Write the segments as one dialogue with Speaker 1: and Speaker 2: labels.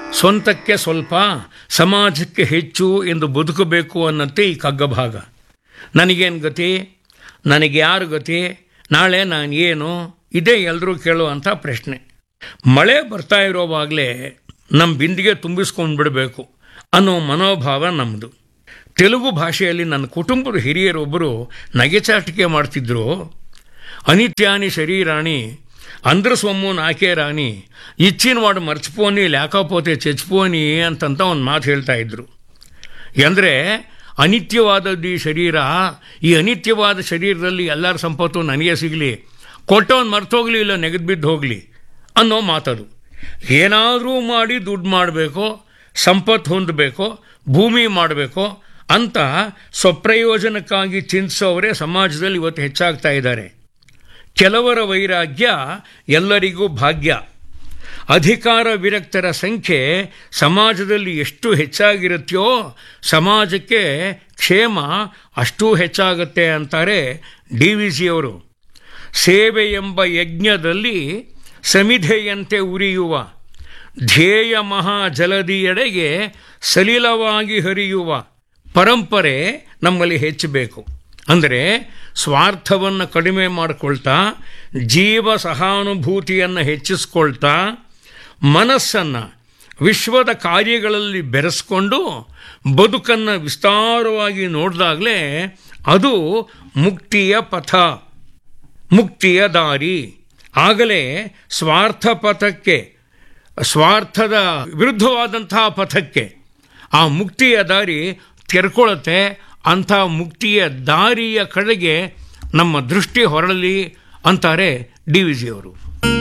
Speaker 1: ಸ್ವಂತಕ್ಕೆ ಸ್ವಲ್ಪ ಸಮಾಜಕ್ಕೆ ಹೆಚ್ಚು ಎಂದು ಬದುಕಬೇಕು ಅನ್ನತ್ತೆ ಈ ಕಗ್ಗ ಭಾಗ ನನಗೇನು ಗತಿ ನನಗೆ ಯಾರು ಗತಿ ನಾಳೆ ನಾನು ಏನು ಇದೇ ಎಲ್ಲರೂ ಕೇಳುವಂಥ ಪ್ರಶ್ನೆ ಮಳೆ ಬರ್ತಾ ಇರೋವಾಗಲೇ ನಮ್ಮ ಬಿಂದಿಗೆ ತುಂಬಿಸ್ಕೊಂಡು ಬಿಡಬೇಕು ಅನ್ನೋ ಮನೋಭಾವ ನಮ್ಮದು ತೆಲುಗು ಭಾಷೆಯಲ್ಲಿ ನನ್ನ ಕುಟುಂಬದ ಹಿರಿಯರೊಬ್ಬರು ನಗೆಚಾಟಿಕೆ ಮಾಡ್ತಿದ್ರು ಅನಿತ್ಯಾನಿ ಶರೀರಾಣಿ ಅಂದ್ರ ಸೊಮ್ಮು ನಾಕೆ ರಾಣಿ ಇಚ್ಚಿನ ವಾಡು ಮರ್ಚಿಪೋನಿ ಲ್ಯಾಕಾಪೋತೆ ಚಚ್ಪೋನಿ ಅಂತಂತ ಒಂದು ಮಾತು ಹೇಳ್ತಾ ಇದ್ರು ಅಂದರೆ ಅನಿತ್ಯವಾದದ್ದು ಈ ಶರೀರ ಈ ಅನಿತ್ಯವಾದ ಶರೀರದಲ್ಲಿ ಎಲ್ಲರ ಸಂಪತ್ತು ನನಗೆ ಸಿಗಲಿ ಕೊಟ್ಟವನು ಮರ್ತೋಗ್ಲಿ ಇಲ್ಲ ನೆಗೆದು ಬಿದ್ದು ಹೋಗಲಿ ಅನ್ನೋ ಮಾತದು ಏನಾದರೂ ಮಾಡಿ ದುಡ್ಡು ಮಾಡಬೇಕು ಸಂಪತ್ತು ಹೊಂದಬೇಕು ಭೂಮಿ ಮಾಡಬೇಕು ಅಂತ ಸ್ವಪ್ರಯೋಜನಕ್ಕಾಗಿ ಚಿಂತಿಸೋವರೇ ಸಮಾಜದಲ್ಲಿ ಇವತ್ತು ಹೆಚ್ಚಾಗ್ತಾ ಇದ್ದಾರೆ ಕೆಲವರ ವೈರಾಗ್ಯ ಎಲ್ಲರಿಗೂ ಭಾಗ್ಯ ಅಧಿಕಾರ ವಿರಕ್ತರ ಸಂಖ್ಯೆ ಸಮಾಜದಲ್ಲಿ ಎಷ್ಟು ಹೆಚ್ಚಾಗಿರುತ್ತೆಯೋ ಸಮಾಜಕ್ಕೆ ಕ್ಷೇಮ ಅಷ್ಟೂ ಹೆಚ್ಚಾಗುತ್ತೆ ಅಂತಾರೆ ಡಿ ವಿ ಜಿಯವರು ಸೇವೆ ಎಂಬ ಯಜ್ಞದಲ್ಲಿ ಸಮಿಧೆಯಂತೆ ಉರಿಯುವ ಧ್ಯೇಯ ಮಹಾ ಜಲದಿಯೆಡೆಗೆ ಸಲಿಲವಾಗಿ ಹರಿಯುವ ಪರಂಪರೆ ನಮ್ಮಲ್ಲಿ ಹೆಚ್ಚಬೇಕು ಅಂದರೆ ಸ್ವಾರ್ಥವನ್ನು ಕಡಿಮೆ ಮಾಡಿಕೊಳ್ತಾ ಜೀವ ಸಹಾನುಭೂತಿಯನ್ನು ಹೆಚ್ಚಿಸ್ಕೊಳ್ತಾ ಮನಸ್ಸನ್ನು ವಿಶ್ವದ ಕಾರ್ಯಗಳಲ್ಲಿ ಬೆರೆಸ್ಕೊಂಡು ಬದುಕನ್ನು ವಿಸ್ತಾರವಾಗಿ ನೋಡಿದಾಗಲೇ ಅದು ಮುಕ್ತಿಯ ಪಥ ಮುಕ್ತಿಯ ದಾರಿ ಆಗಲೇ ಸ್ವಾರ್ಥ ಪಥಕ್ಕೆ ಸ್ವಾರ್ಥದ ವಿರುದ್ಧವಾದಂತಹ ಪಥಕ್ಕೆ ಆ ಮುಕ್ತಿಯ ದಾರಿ ತೆರ್ಕೊಳ್ಳುತ್ತೆ ಅಂಥ ಮುಕ್ತಿಯ ದಾರಿಯ ಕಡೆಗೆ ನಮ್ಮ ದೃಷ್ಟಿ ಹೊರಳಲಿ ಅಂತಾರೆ ಡಿ ವಿ ಜಿಯವರು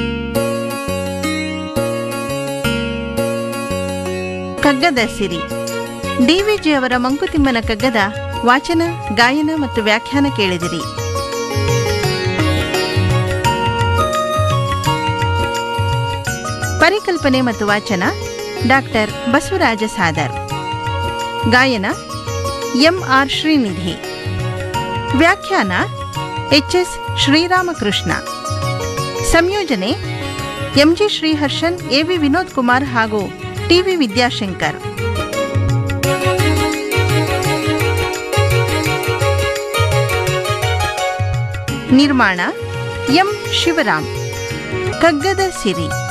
Speaker 2: ಕಗ್ಗದ ಸಿರಿ ಡಿವಿಜಿ ಅವರ ಮಂಕುತಿಮ್ಮನ ಕಗ್ಗದ ವಾಚನ ಗಾಯನ ಮತ್ತು ವ್ಯಾಖ್ಯಾನ ಕೇಳಿದಿರಿ ಪರಿಕಲ್ಪನೆ ಮತ್ತು ವಾಚನ ಡಾಕ್ಟರ್ ಬಸವರಾಜ ಸಾದರ್ ಗಾಯನ ಎಂ ಆರ್ ಶ್ರೀನಿಧಿ ವ್ಯಾಖ್ಯಾನ ಎಚ್ ಎಸ್ ಶ್ರೀರಾಮಕೃಷ್ಣ ಸಂಯೋಜನೆ ಎಂಜಿ ಶ್ರೀಹರ್ಷನ್ ಎವಿ ವಿನೋದ್ ಕುಮಾರ್ ಹಾಗೂ ಟಿವಿ ವಿದ್ಯಾಶಂಕರ್ ನಿರ್ಮಾಣ ಎಂ ಶಿವರಾಮ್ ಕಗ್ಗದ ಸಿರಿ